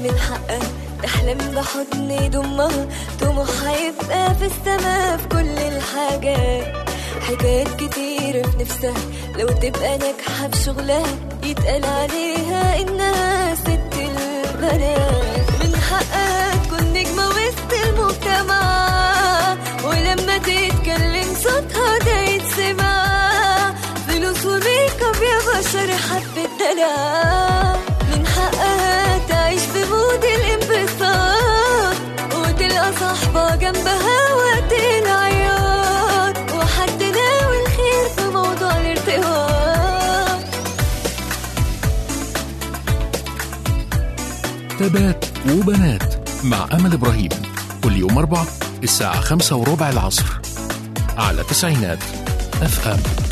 من حقها تحلم بحضن يضمها طموحها يبقى في السما في كل الحاجات حكايات كتير في نفسها لو تبقى ناجحة في شغلها يتقال عليها إنها ست البنات من حقها تكون نجمة وسط المجتمع ولما تتكلم صوتها ده يتسمع فلوس وميك اب يا بشر حبة دلع من حقها تعيش في مود الانبساط وتلقى صاحبة جنبها وقت العياط وحد ناوي الخير في موضوع الارتباط تبات وبنات مع أمل إبراهيم كل يوم أربع الساعة خمسة وربع العصر على تسعينات أف أم